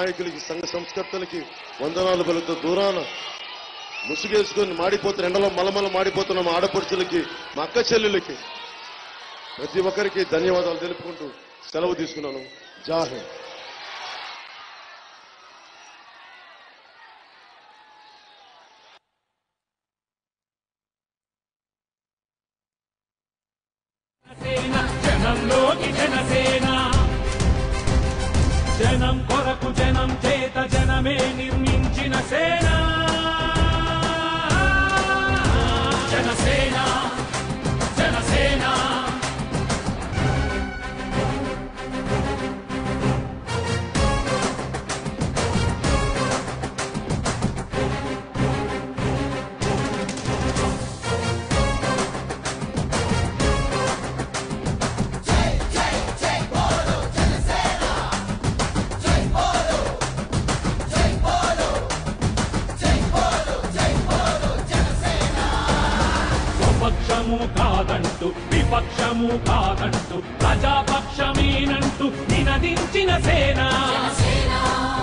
నాయకులకి సంఘ సంస్కర్తలకి వందనాలు పలుకుతూ దూరాన ముసుగేసుకొని మాడిపోతున్న ఎండలో మలమల మాడిపోతున్న మా ఆడపడుచులకి మా అక్క చెల్లెలకి ప్రతి ఒక్కరికి ధన్యవాదాలు తెలుపుకుంటూ సెలవు తీసుకున్నాను జాహిర్ సేన జనంలోకి జనసేన జనం కొరకు జనం చేత జనమే నిర్మించిన సేన జనసేన జనసేన స్వపక్షము కాదంటూ విపక్షము కాదంటూ ప్రజాపక్షమేనంటూ నినదించిన సేన